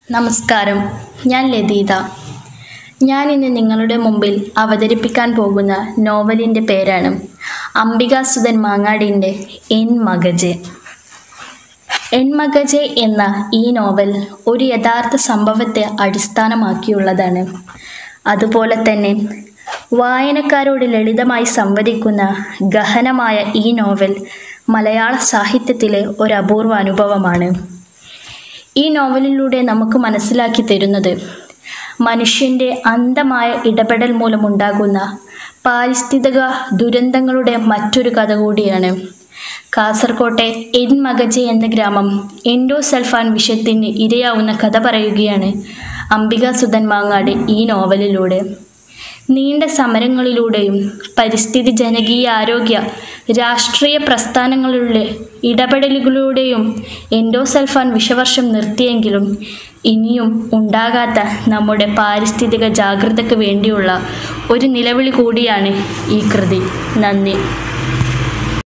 നമസ്കാരം ഞാൻ ലതീത ഞാൻ ഇന്ന് നിങ്ങളുടെ മുമ്പിൽ അവതരിപ്പിക്കാൻ പോകുന്ന നോവലിൻ്റെ പേരാണ് അംബികാസുധൻ മാങ്ങാടിൻ്റെ എൻ മഗജെ എൻ മഗജെ എന്ന ഈ നോവൽ ഒരു യഥാർത്ഥ സംഭവത്തെ അടിസ്ഥാനമാക്കിയുള്ളതാണ് അതുപോലെ തന്നെ വായനക്കാരോട് ലളിതമായി സംവദിക്കുന്ന ഗഹനമായ ഈ നോവൽ മലയാള സാഹിത്യത്തിലെ ഒരു അപൂർവ അനുഭവമാണ് ഈ നോവലിലൂടെ നമുക്ക് മനസ്സിലാക്കി തരുന്നത് മനുഷ്യൻ്റെ അന്ധമായ ഇടപെടൽ മൂലമുണ്ടാകുന്ന പാരിസ്ഥിതിക ദുരന്തങ്ങളുടെ മറ്റൊരു കഥ കൂടിയാണ് കാസർകോട്ടെ എൻ മഗജെ എന്ന ഗ്രാമം എൻഡോസൾഫാൻ വിഷത്തിന് ഇരയാവുന്ന കഥ പറയുകയാണ് അംബിക സുധൻ മാങ്ങാട് ഈ നോവലിലൂടെ നീണ്ട സമരങ്ങളിലൂടെയും പരിസ്ഥിതി ജനകീയ ആരോഗ്യ രാഷ്ട്രീയ പ്രസ്ഥാനങ്ങളിലെ ഇടപെടലുകളിലൂടെയും എൻഡോസൾഫാൻ വിഷവർഷം നിർത്തിയെങ്കിലും ഇനിയും ഉണ്ടാകാത്ത നമ്മുടെ പാരിസ്ഥിതിക ജാഗ്രതയ്ക്ക് വേണ്ടിയുള്ള ഒരു നിലവിളി കൂടിയാണ് ഈ കൃതി നന്ദി